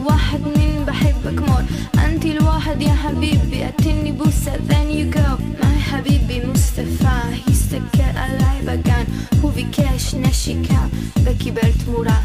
واحد من بحبك مور انت الواحد يا حبيبي اتني بوسة then you go my حبيبي مصطفى يستكر على كان هو بكاش نشيكا بكي برت مورا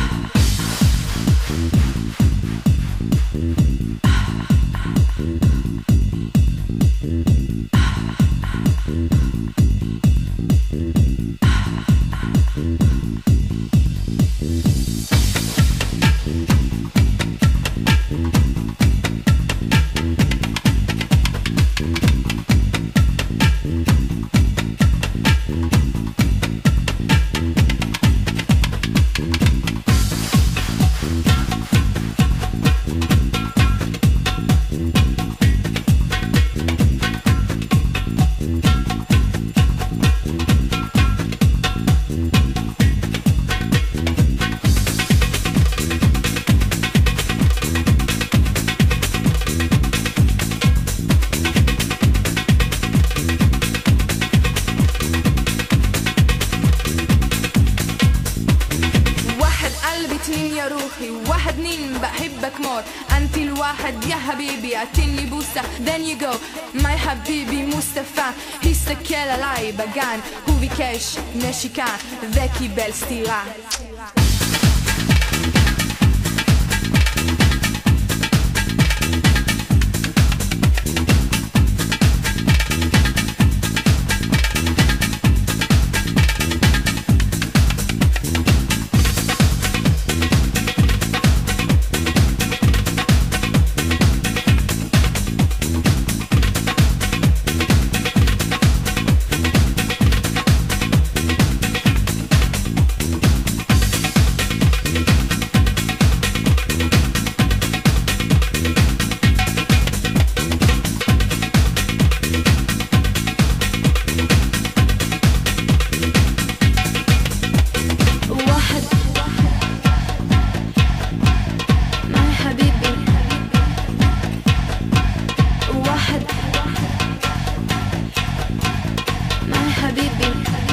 واحد قلبي اتنين يا روحي واحد اتنين بحبك مور انت الواحد يا حبيبي اتني بوسة then you go my حبيبي مصطفى يستكل علي بقان هو بكاش نشيكان ذكي بل ستيرا واحد my حبيبي واحد my حبيبي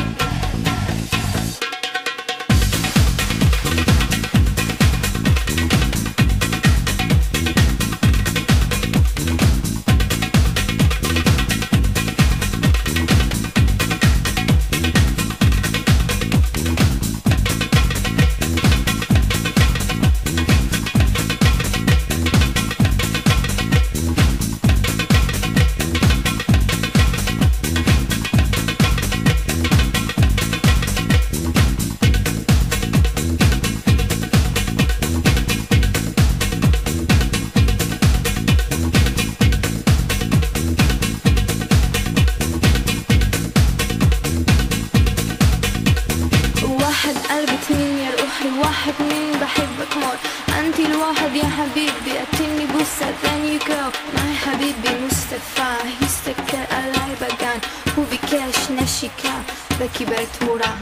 واحد قلبي اتنين يا روحي واحد من بحبك مور انت الواحد يا حبيبي اتني بوسة then you go my حبيبي مصطفى يستكر علي بقان هو بكاش نشيكا بكي برت مورا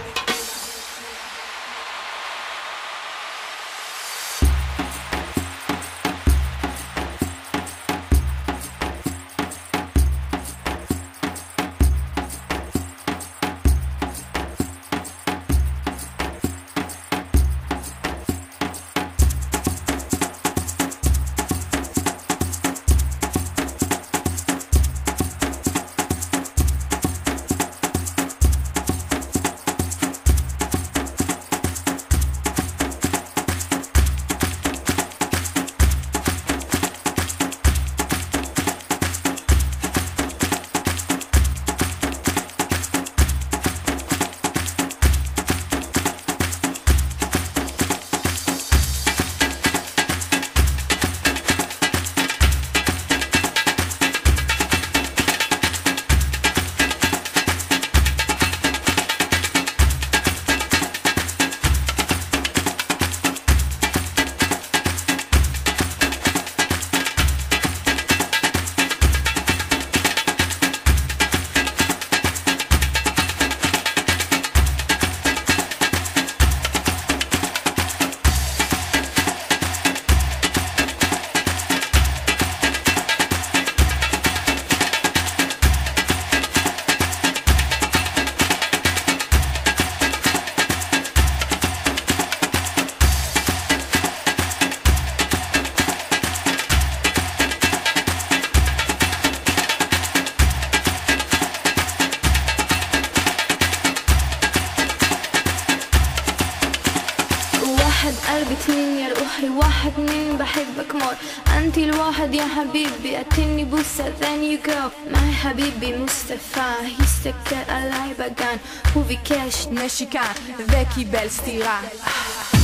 يا روحي واحد اتنين بحبك مور انت الواحد يا حبيبي قتلني بوسة then you go معي حبيبي مصطفى يستكتر علي بقان هو في كاش נשיקה וקיבל סטירה